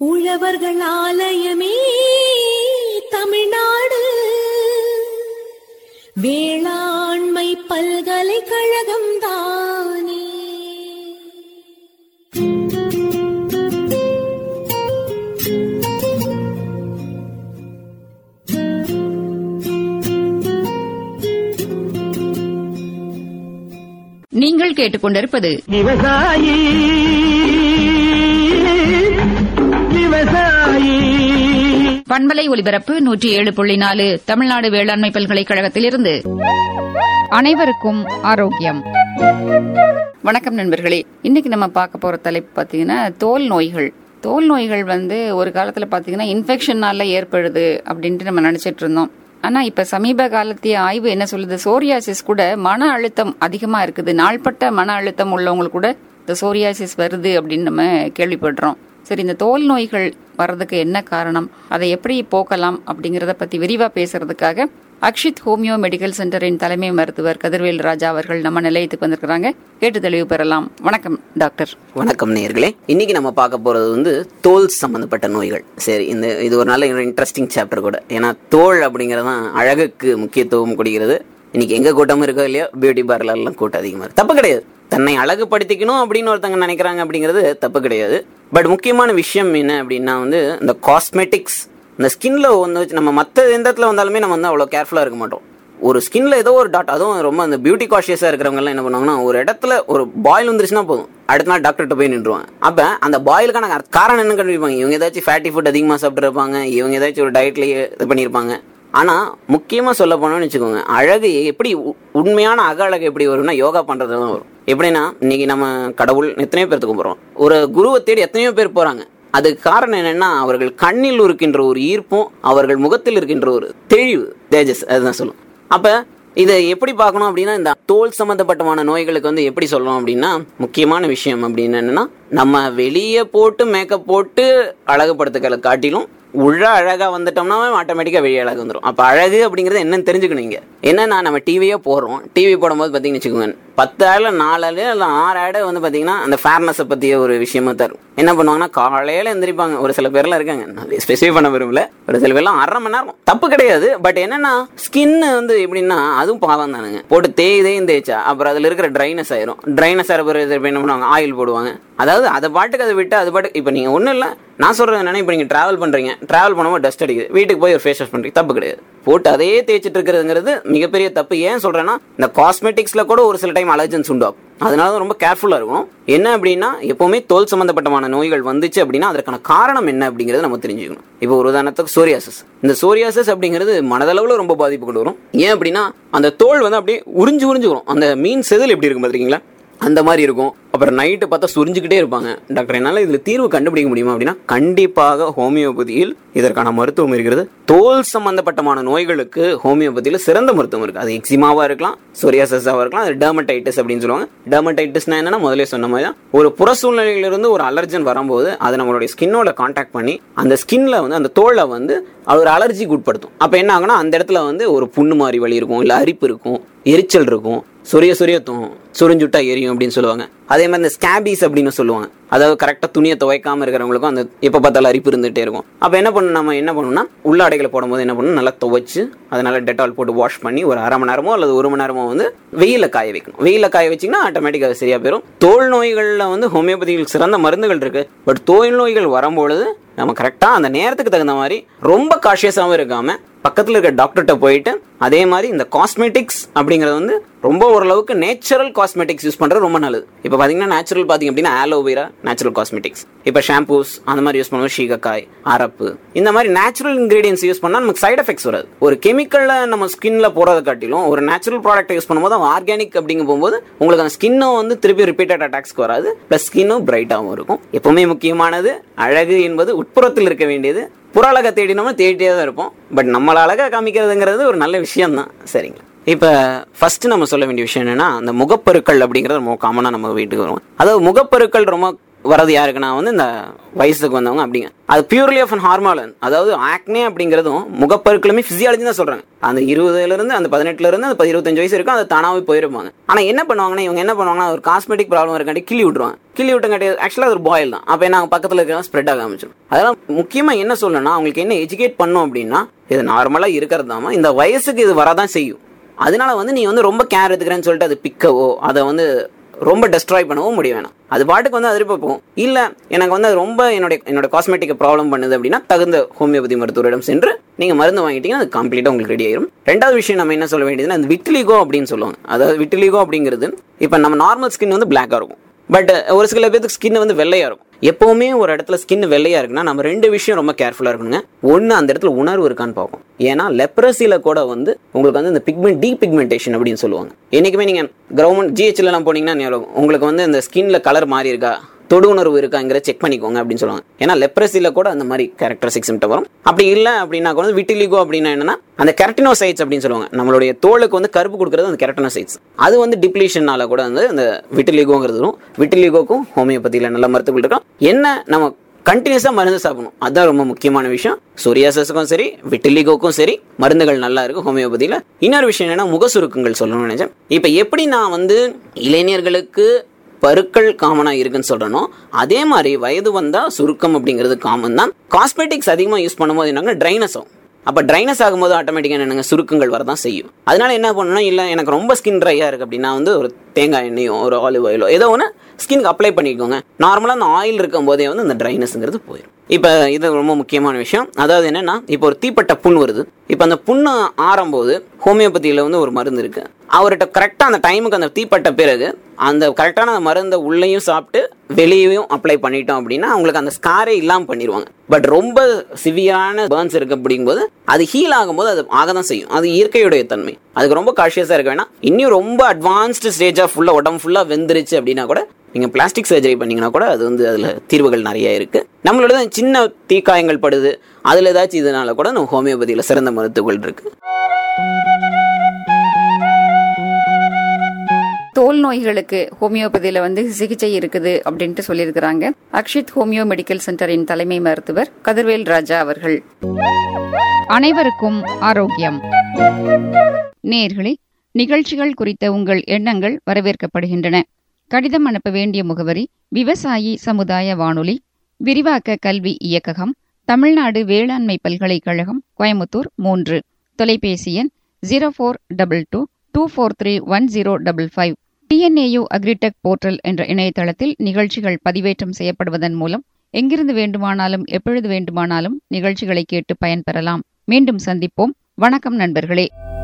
உழவர்கள் ஆலயமே தமிழ்நாடு வேளாண்மை பல்கலைக்கழகம் தானே நீங்கள் கேட்டுக்கொண்டிருப்பது விவசாயி விவசாயி பண்பலை ஒலிபரப்பு நூற்றி ஏழு புள்ளி நாலு தமிழ்நாடு வேளாண்மை பல்கலைக்கழகத்திலிருந்து அனைவருக்கும் ஆரோக்கியம் வணக்கம் நண்பர்களே இன்னைக்கு நம்ம பார்க்க போற தலைப்பு பார்த்தீங்கன்னா தோல் நோய்கள் தோல் நோய்கள் வந்து ஒரு காலத்துல பார்த்தீங்கன்னா இன்ஃபெக்ஷனால ஏற்படுது அப்படின்ட்டு நம்ம நினைச்சிட்டு இருந்தோம் ஆனா இப்ப சமீப காலத்திய ஆய்வு என்ன சொல்லுது சோரியாசிஸ் கூட மன அழுத்தம் அதிகமா இருக்குது நாள்பட்ட மன அழுத்தம் உள்ளவங்களுக்கு கூட இந்த சோரியாசிஸ் வருது அப்படின்னு நம்ம கேள்விப்படுறோம் சரி இந்த தோல் நோய்கள் வர்றதுக்கு என்ன காரணம் அதை எப்படி போக்கலாம் அப்படிங்கறத பத்தி விரிவா பேசுறதுக்காக அக்ஷித் ஹோமியோ மெடிக்கல் சென்டரின் தலைமை மருத்துவர் கதிர்வேல் ராஜா அவர்கள் நம்ம நிலையத்துக்கு வந்திருக்கிறாங்க கேட்டு தெளிவு பெறலாம் வணக்கம் டாக்டர் வணக்கம் நேயர்களே இன்னைக்கு நம்ம பார்க்க போறது வந்து தோல் சம்பந்தப்பட்ட நோய்கள் சரி இந்த இது ஒரு நல்ல இன்ட்ரெஸ்டிங் சாப்டர் கூட ஏன்னா தோல் அப்படிங்கிறது தான் அழகுக்கு முக்கியத்துவம் கொடுக்கிறது இன்னைக்கு எங்க கூட்டம் இருக்கோ இல்லையோ பியூட்டி பார்லர் எல்லாம் கூட்டம் அதிகமா இருக்கு தப்பு கிடையாது தன்னை அழகுபடுத்திக்கணும் அப்படின்னு ஒருத்தங்க நினைக்கிறாங்க அப்படிங்கிறது தப்பு கிடையாது பட் முக்கியமான விஷயம் என்ன அப்படின்னா வந்து இந்த காஸ்மெட்டிக்ஸ் இந்த ஸ்கின்ல வந்து வச்சு நம்ம மற்ற எந்த இடத்துல வந்தாலுமே நம்ம வந்து அவ்வளோ கேர்ஃபுல்லாக இருக்க மாட்டோம் ஒரு ஸ்கின்ல ஏதோ ஒரு டாட் அதுவும் ரொம்ப அந்த பியூட்டி காஷியஸாக இருக்கிறவங்க எல்லாம் என்ன பண்ணுவாங்கன்னா ஒரு இடத்துல ஒரு பாயில் வந்துருச்சுன்னா போதும் அடுத்த நாள் டாக்டர்கிட்ட போய் நின்றுவாங்க அப்போ அந்த பாயிலுக்கான கார- காரணம் என்ன கண்டுபிடிப்பாங்க இவங்க ஏதாச்சும் ஃபேட்டி ஃபுட் அதிகமாக சாப்பிட்ருப்பாங்க இவங்க ஏதாச்சும் ஒரு டயட்லேயே இது பண்ணியிருப்பாங்க ஆனால் முக்கியமாக சொல்ல போனோம்னு வச்சுக்கோங்க அழகு எப்படி உ- உண்மையான அக அழகு எப்படி வரும்னா யோகா பண்ணுறது தான் வரும் எப்படின்னா இன்னைக்கு நம்ம கடவுள் எத்தனையோ பேர்த்துக்கு போகிறோம் ஒரு குருவை தேடி எத்தனையோ பேர் போகிறாங்க அதுக்கு காரணம் என்னன்னா அவர்கள் கண்ணில் இருக்கின்ற ஒரு ஈர்ப்பும் அவர்கள் முகத்தில் இருக்கின்ற ஒரு தெளிவு தேஜஸ் அதுதான் சொல்லும் அப்ப இதை எப்படி பார்க்கணும் அப்படின்னா இந்த தோல் சம்பந்தப்பட்டமான நோய்களுக்கு வந்து எப்படி சொல்லணும் அப்படின்னா முக்கியமான விஷயம் அப்படின்னு என்னன்னா நம்ம வெளியே போட்டு மேக்கப் போட்டு அழகுபடுத்துக்களை காட்டிலும் உள்ள அழகா வந்துட்டோம்னா ஆட்டோமேட்டிக்கா வெளியே அழகு வந்துடும் அப்ப அழகு அப்படிங்கறது என்னன்னு தெரிஞ்சுக்கணும் இங்க என்னன்னா நம்ம டிவியே போடுறோம் டிவி போடும்போது பாத்தீங்கன்னு வச்சுக்கோங்க பத்து ஆடுல நாலு ஆடு இல்லை ஆறு ஆடு வந்து பாத்தீங்கன்னா அந்த ஃபேர்னஸை பத்திய ஒரு விஷயமா தரும் என்ன பண்ணுவாங்கன்னா காலையில எந்திரிப்பாங்க ஒரு சில பேர்லாம் இருக்காங்க ஸ்பெசிஃபை பண்ண விரும்பல ஒரு சில பேர்லாம் அரை மணி நேரம் தப்பு கிடையாது பட் என்னன்னா ஸ்கின் வந்து எப்படின்னா அதுவும் பாவம் தானுங்க போட்டு தேய் தேயும் தேய்ச்சா அப்புறம் அதுல இருக்கிற ட்ரைனஸ் ஆயிரும் ட்ரைனஸ் ஆகிற பிறகு இப்ப என்ன பண்ணுவாங்க ஆயில் போடுவாங்க அதாவது அதை பாட்டுக்கு அதை விட்டு அது பாட்டுக்கு இப்போ நீங்கள் ஒன்றும் இல்லை நான் சொல்கிறது என்னன்னா இப்போ நீங்கள் ட்ராவல் பண்ணுறீங்க ட்ராவல் பண்ணும்போது டஸ்ட் அடிக்குது வீட்டுக்கு போய் ஒரு ஃபேஸ் வாஷ் பண்ணுறீங்க தப்பு கிடையாது போட்டு அதே தேய்ச்சிட்டு இருக்கிறதுங்கிறது மிகப்பெரிய தப்பு ஏன் சொல்கிறேன்னா இந்த காஸ்மெட்டிக்ஸில் கூட ஒரு சில டைம் அலர்ஜன்ஸ் உண்டாகும் அதனால தான் ரொம்ப கேர்ஃபுல்லாக இருக்கணும் என்ன அப்படின்னா எப்போவுமே தோல் சம்பந்தப்பட்டமான நோய்கள் வந்துச்சு அப்படின்னா அதற்கான காரணம் என்ன அப்படிங்கிறத நம்ம தெரிஞ்சுக்கணும் இப்போ ஒரு உதாரணத்துக்கு சோரியாசஸ் இந்த சோரியாசஸ் அப்படிங்கிறது மனதளவில் ரொம்ப பாதிப்பு கொண்டு வரும் ஏன் அப்படின்னா அந்த தோல் வந்து அப்படியே உறிஞ்சு உறிஞ்சு வரும் அந்த மீன் செதில் எப்படி இருக்கும் பார்த்துருக்கீங்களா அந்த மாதிரி இருக்கும் அப்புறம் நைட்டு பார்த்தா சுரிஞ்சுக்கிட்டே இருப்பாங்க டாக்டர் என்னால் இதில் தீர்வு கண்டுபிடிக்க முடியுமா அப்படின்னா கண்டிப்பாக ஹோமியோபதியில் இதற்கான மருத்துவம் இருக்கிறது தோல் சம்பந்தப்பட்டமான நோய்களுக்கு ஹோமியோபதியில் சிறந்த மருத்துவம் இருக்கு அது எக்ஸிமாவா இருக்கலாம் சொரியாசஸாக இருக்கலாம் அது டெர்மடைட்டிஸ் அப்படின்னு சொல்லுவாங்க டெர்மடைட்டிஸ்னா என்னன்னா முதல்ல சொன்ன மாதிரி தான் ஒரு புற சூழ்நிலையிலிருந்து ஒரு அலர்ஜன் வரும்போது அது நம்மளுடைய ஸ்கின்னோட காண்டாக்ட் பண்ணி அந்த ஸ்கின்ல வந்து அந்த தோலை வந்து ஒரு அலர்ஜிக்கு உட்படுத்தும் அப்போ என்ன ஆகும்னா அந்த இடத்துல வந்து ஒரு புண்ணு மாதிரி வலி இருக்கும் இல்லை அரிப்பு இருக்கும் எரிச்சல் இருக்கும் சொரிய சொரிய தூங்கும் சுரிஞ்சுட்டா எரியும் அப்படின்னு சொல்லுவாங்க அதே மாதிரி இந்த ஸ்கேபிஸ் அப்படின்னு சொல்லுவாங்க அதாவது கரெக்டாக துணியை துவைக்காம இருக்கிறவங்களுக்கும் அந்த எப்போ பார்த்தாலும் அரிப்பு இருந்துகிட்டே இருக்கும் அப்போ என்ன பண்ணணும் நம்ம என்ன பண்ணணும்னா உள்ளாடைகளை போடும்போது என்ன பண்ணணும் நல்லா துவைச்சு அதை நல்லா டெட்டால் போட்டு வாஷ் பண்ணி ஒரு அரை மணி நேரமோ அல்லது ஒரு மணி நேரமோ வந்து வெயில காய வைக்கணும் வெயில காய வச்சிங்கன்னா ஆட்டோமேட்டிக்காக சரியா போயிடும் தோல் நோய்களில் வந்து ஹோமியோபதியில் சிறந்த மருந்துகள் இருக்கு பட் தோல் நோய்கள் வரும்பொழுது நம்ம கரெக்டாக அந்த நேரத்துக்கு தகுந்த மாதிரி ரொம்ப காஷியஸாகவும் இருக்காம பக்கத்தில் இருக்க டாக்டர்கிட்ட போயிட்டு அதே மாதிரி இந்த காஸ்மெட்டிக்ஸ் அப்படிங்கிறது வந்து ரொம்ப ஓரளவுக்கு நேச்சுரல் காஸ்மெட்டிக்ஸ் யூஸ் பண்ணுறது ரொம்ப நல்லது இப்போ பார்த்தீங்கன்னா நேச்சுரல் பார்த்தீங்க அப்படின்னா ஆலோவேரா நேச்சுரல் காஸ்மெட்டிக்ஸ் இப்போ ஷாம்பூஸ் அந்த மாதிரி யூஸ் பண்ணுவோம் ஷீகக்காய் அரப்பு இந்த மாதிரி நேச்சுரல் இன்கிரீடியன்ஸ் யூஸ் பண்ணால் நமக்கு சைடு எஃபெக்ட்ஸ் வராது ஒரு கெமிக்கலில் நம்ம ஸ்கின்ல போகிறத காட்டிலும் ஒரு நேச்சுரல் ப்ராடக்ட் யூஸ் பண்ணும்போது ஆர்கானிக் அப்படிங்க போகும்போது உங்களுக்கு அந்த ஸ்கின்னும் வந்து திருப்பி ரிப்பீட்டட் அட்டாக்ஸ்க்கு வராது ப்ளஸ் ஸ்கின்னும் பிரைட்டாகவும் இருக்கும் எப்பவுமே முக்கியமானது அழகு என்பது உட்புறத்தில் இருக்க வேண்டியது புற அழகை தேடினோம்னா தேடிட்டே தான் இருப்போம் பட் நம்மள அழகா காமிக்கிறதுங்கிறது ஒரு நல்ல விஷயம் தான் சரிங்களா இப்போ ஃபர்ஸ்ட் நம்ம சொல்ல வேண்டிய விஷயம் என்னன்னா அந்த முகப்பருக்கள் அப்படிங்கிறது ரொம்ப காமனாக நம்ம வீட்டுக்கு வரும் அதாவது முகப்பருக்கள் ரொம்ப வரது யாருக்குன்னா வந்து இந்த வயசுக்கு வந்தவங்க அப்படிங்க அது பியூர்லி ஆஃப் அன் ஹார்மோன் அதாவது ஆக்னே அப்படிங்கிறதும் முகப்பருக்களுமே பிசியாலஜி தான் சொல்றாங்க அந்த இருபதுல இருந்து அந்த பதினெட்டுல இருந்து அந்த இருபத்தஞ்சு வயசு இருக்கும் அது தானாவே போயிருப்பாங்க ஆனா என்ன பண்ணுவாங்கன்னா இவங்க என்ன பண்ணுவாங்கன்னா ஒரு காஸ்மெட்டிக் ப்ராப்ளம் இருக்காண்டி கிள்ளி விட்டுருவாங்க கிள்ளி விட்டங்காட்டி ஆக்சுவலாக அது ஒரு பாயில் தான் அப்போ நாங்கள் பக்கத்தில் இருக்கிறவங்க ஸ்ப்ரெட் ஆக ஆரம்பிச்சிடும் அதெல்லாம் முக்கியமாக என்ன சொல்லணும்னா அவங்களுக்கு என்ன எஜுகேட் பண்ணோம் அப்படின்னா இது நார்மலாக இருக்கிறது தான் இந்த வயசுக்கு இது வரதான் செய்யும் அதனால வந்து நீ வந்து ரொம்ப கேர் எடுத்துக்கிறேன்னு சொல்லிட்டு அது பிக்கவோ அதை வந்து ரொம்ப டெஸ்ட்ராய் பண்ணவும் முடிய வேணாம் அது பாட்டுக்கு வந்து அதிர்ப்ப போகும் இல்ல எனக்கு வந்து அது ரொம்ப என்னுடைய என்னோட காஸ்மெட்டிக் ப்ராப்ளம் பண்ணுது அப்படின்னா தகுந்த ஹோமியோபதி மருத்துவரிடம் சென்று நீங்க மருந்து வாங்கிட்டீங்கன்னா அது கம்ப்ளீட்டா உங்களுக்கு ரெடி ஆயிரும் ரெண்டாவது விஷயம் நம்ம என்ன சொல்ல வேண்டியதுன்னா அந்த விட்டிலிகோ அப்படின்னு சொல்லுவாங்க அதாவது விட்டிலிகோ அப்படிங்கிறது இப்ப நம்ம நார்மல் ஸ்கின் வந்து பிளாக்கா இருக்கும் பட் ஒரு சில பேருக்கு ஸ்கின் வந்து வெள்ளையா இருக்கும் எப்பவுமே ஒரு இடத்துல ஸ்கின் வெள்ளையா இருக்குன்னா நம்ம ரெண்டு விஷயம் ரொம்ப கேர்ஃபுல்லா இருக்கணுங்க ஒன்னு அந்த இடத்துல உணர்வு இருக்கான்னு பார்க்கும் ஏன்னா லெப்ரஸில கூட வந்து உங்களுக்கு வந்து இந்த பிக்மெண்ட் டீ பிக்மெண்டேஷன் அப்படின்னு சொல்லுவாங்க என்னைக்குமே நீங்க கவர்மெண்ட் ஜிஹெச்ல எல்லாம் போனீங்கன்னா ஞாபகம். உங்களுக்கு வந்து இந்த ஸ்கின்ல கலர் மாறி இருக்கா தொடு உணர்வு இருக்காங்கிற செக் பண்ணிக்கோங்க அப்படின்னு சொல்லுவாங்க ஏன்னா லெப்ரஸில கூட அந்த மாதிரி கேரக்டரிஸ்டிக் சிம்டம் வரும் அப்படி இல்லை அப்படின்னா கூட வந்து விட்டிலிகோ அப்படின்னா என்னன்னா அந்த கெரட்டினோசைட்ஸ் அப்படின்னு சொல்லுவாங்க நம்மளுடைய தோலுக்கு வந்து கருப்பு கொடுக்கறது அந்த கெரட்டினோசைட்ஸ் அது வந்து டிப்ளீஷனால கூட வந்து அந்த விட்டிலிகோங்கிறதும் விட்டிலிகோக்கும் ஹோமியோபதியில் நல்ல மருத்துவங்கள் இருக்கும் என்ன நம்ம கண்டினியூஸாக மருந்து சாப்பிடணும் அதுதான் ரொம்ப முக்கியமான விஷயம் சொரியாசஸுக்கும் சரி விட்டிலிகோக்கும் சரி மருந்துகள் நல்லா இருக்கும் ஹோமியோபதியில் இன்னொரு விஷயம் என்னன்னா முகசுருக்கங்கள் சொல்லணும்னு நினைச்சேன் இப்போ எப்படி நான் வந்து இளைஞர்களுக்கு பருக்கள் காமனாக இருக்குன்னு சொல்றனோ அதே மாதிரி வயது வந்தால் சுருக்கம் அப்படிங்கிறது காமன் தான் காஸ்மெட்டிக்ஸ் அதிகமாக யூஸ் பண்ணும்போது என்னங்க ட்ரைனஸ் ஆகும் அப்போ ட்ரைனஸ் ஆகும்போது ஆட்டோமேட்டிக்காக என்னங்க சுருக்கங்கள் வரதான் செய்யும் அதனால என்ன பண்ணணும் இல்லை எனக்கு ரொம்ப ஸ்கின் ட்ரையாக இருக்குது அப்படின்னா வந்து ஒரு தேங்காய் எண்ணெயோ ஒரு ஆலிவ் ஆயிலோ ஏதோ ஒன்று ஸ்கின்க்கு அப்ளை பண்ணிக்கோங்க நார்மலாக அந்த ஆயில் இருக்கும் போதே வந்து இந்த ட்ரைனஸ்ங்கிறது போயிடும் இப்போ இது ரொம்ப முக்கியமான விஷயம் அதாவது என்னன்னா இப்போ ஒரு தீப்பட்ட புண் வருது இப்போ அந்த புண்ணு ஆறும்போது ஹோமியோபதியில் வந்து ஒரு மருந்து இருக்கு அவர்கிட்ட கரெக்டாக அந்த டைமுக்கு அந்த தீப்பட்ட பிறகு அந்த கரெக்டான அந்த மருந்தை உள்ளேயும் சாப்பிட்டு வெளியேயும் அப்ளை பண்ணிட்டோம் அப்படின்னா அவங்களுக்கு அந்த ஸ்காரே இல்லாமல் பண்ணிடுவாங்க பட் ரொம்ப சிவியரான பேர்ன்ஸ் இருக்கு அப்படிங்கும்போது அது ஹீல் ஆகும்போது அது ஆக தான் செய்யும் அது இயற்கையுடைய தன்மை அதுக்கு ரொம்ப காஷியஸாக இருக்க வேணாம் இன்னும் ரொம்ப அட்வான்ஸ்டு ஸ்டேஜாக ஃபுல்லாக உடம்பு ஃபுல்லாக வெந்துருச்சு அப்படின்னா கூட நீங்கள் பிளாஸ்டிக் சர்ஜரி பண்ணீங்கன்னா கூட அது வந்து அதில் தீர்வுகள் நிறைய இருக்கு நம்மளோட சின்ன தீக்காயங்கள் படுது அதில் ஏதாச்சும் இதனால கூட நம்ம ஹோமியோபதியில் சிறந்த மருத்துவங்கள் இருக்கு தோல் நோய்களுக்கு ஹோமியோபதியில வந்து சிகிச்சை இருக்குது அப்படின்ட்டு சொல்லியிருக்கிறாங்க அக்ஷித் ஹோமியோ மெடிக்கல் சென்டரின் தலைமை மருத்துவர் கதிர்வேல் ராஜா அவர்கள் அனைவருக்கும் ஆரோக்கியம் நேர்களே நிகழ்ச்சிகள் குறித்த உங்கள் எண்ணங்கள் வரவேற்கப்படுகின்றன கடிதம் அனுப்ப வேண்டிய முகவரி விவசாயி சமுதாய வானொலி விரிவாக்க கல்வி இயக்ககம் தமிழ்நாடு வேளாண்மை பல்கலைக்கழகம் கோயமுத்தூர் மூன்று தொலைபேசி எண் zero four double two two four three one zero double five TNAU agritech portal என்ற இணையதளத்தில் நிகழ்ச்சிகள் பதிவேற்றம் செய்யப்படுவதன் மூலம் எங்கிருந்து வேண்டுமானாலும் எப்பொழுது வேண்டுமானாலும் நிகழ்ச்சிகளை கேட்டு பயன்பெறலாம் மீண்டும் சந்திப்போம் வணக்கம் நண்பர்களே